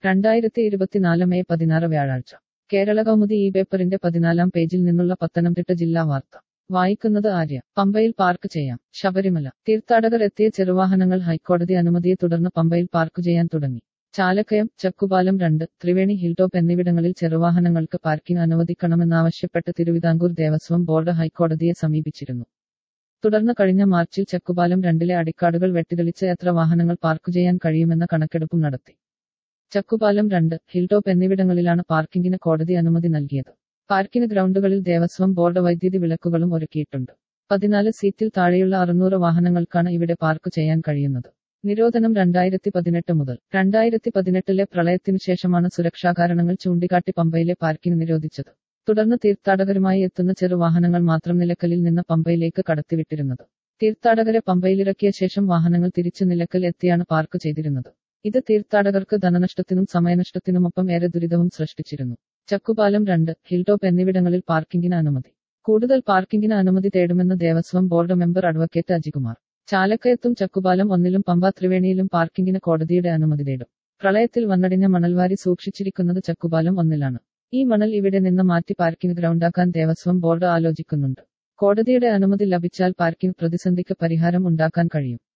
രണ്ടായിരത്തി ഇരുപത്തിനാല് മെയ് പതിനാറ് വ്യാഴാഴ്ച കേരള കൗമുദി ഈ പേപ്പറിന്റെ പതിനാലാം പേജിൽ നിന്നുള്ള പത്തനംതിട്ട ജില്ലാ വാർത്ത വായിക്കുന്നത് ആര്യ പമ്പയിൽ പാർക്ക് ചെയ്യാം ശബരിമല തീർത്ഥാടകർ എത്തിയ ചെറുവാഹനങ്ങൾ ഹൈക്കോടതി അനുമതിയെ തുടർന്ന് പമ്പയിൽ പാർക്ക് ചെയ്യാൻ തുടങ്ങി ചാലക്കയം ചക്കുപാലം രണ്ട് ത്രിവേണി ഹിൽടോപ്പ് എന്നിവിടങ്ങളിൽ ചെറുവാഹനങ്ങൾക്ക് പാർക്കിംഗ് അനുവദിക്കണമെന്നാവശ്യപ്പെട്ട് തിരുവിതാംകൂർ ദേവസ്വം ബോർഡ് ഹൈക്കോടതിയെ സമീപിച്ചിരുന്നു തുടർന്ന് കഴിഞ്ഞ മാർച്ചിൽ ചക്കുപാലം രണ്ടിലെ അടിക്കാടുകൾ വെട്ടിതെളിച്ച് എത്ര വാഹനങ്ങൾ പാർക്ക് ചെയ്യാൻ കഴിയുമെന്ന കണക്കെടുപ്പും നടത്തി ചക്കുപാലം രണ്ട് ഹിൽടോപ്പ് എന്നിവിടങ്ങളിലാണ് പാർക്കിംഗിന് കോടതി അനുമതി നൽകിയത് പാർക്കിംഗ് ഗ്രൗണ്ടുകളിൽ ദേവസ്വം ബോർഡ് വൈദ്യുതി വിളക്കുകളും ഒരുക്കിയിട്ടുണ്ട് പതിനാല് സീറ്റിൽ താഴെയുള്ള അറുന്നൂറ് വാഹനങ്ങൾക്കാണ് ഇവിടെ പാർക്ക് ചെയ്യാൻ കഴിയുന്നത് നിരോധനം രണ്ടായിരത്തി പതിനെട്ട് മുതൽ രണ്ടായിരത്തി പതിനെട്ടിലെ പ്രളയത്തിനു ശേഷമാണ് സുരക്ഷാ കാരണങ്ങൾ ചൂണ്ടിക്കാട്ടി പമ്പയിലെ പാർക്കിംഗ് നിരോധിച്ചത് തുടർന്ന് തീർത്ഥാടകരുമായി എത്തുന്ന ചെറുവാഹനങ്ങൾ മാത്രം നിലക്കലിൽ നിന്ന് പമ്പയിലേക്ക് കടത്തിവിട്ടിരുന്നത് തീർത്ഥാടകരെ പമ്പയിലിറക്കിയ ശേഷം വാഹനങ്ങൾ തിരിച്ചു നിലക്കൽ എത്തിയാണ് പാർക്ക് ചെയ്തിരുന്നത് ഇത് തീർത്ഥാടകർക്ക് ധനനഷ്ടത്തിനും സമയനഷ്ടത്തിനുമൊപ്പം ഏറെ ദുരിതവും സൃഷ്ടിച്ചിരുന്നു ചക്കുപാലം രണ്ട് ഹിൽടോപ്പ് എന്നിവിടങ്ങളിൽ പാർക്കിംഗിന് അനുമതി കൂടുതൽ പാർക്കിംഗിന് അനുമതി തേടുമെന്ന് Devaswom board member advocate Ajikumar ചാലക്കയത്തും ചക്കുപാലം ഒന്നിലും പമ്പ ത്രിവേണിയിലും പാർക്കിംഗിന് കോടതിയുടെ അനുമതി തേടും പ്രളയത്തിൽ വന്നടിഞ്ഞ മണൽവാരി സൂക്ഷിച്ചിരിക്കുന്നത് ചക്കുപാലം ഒന്നിലാണ് ഈ മണൽ ഇവിടെ നിന്ന് മാറ്റി പാർക്കിംഗ് ഗ്രൗണ്ടാക്കാൻ ദേവസ്വം ബോർഡ് ആലോചിക്കുന്നുണ്ട് കോടതിയുടെ അനുമതി ലഭിച്ചാൽ പാർക്കിംഗ് പ്രതിസന്ധിക്ക് പരിഹാരം ഉണ്ടാക്കാൻ കഴിയും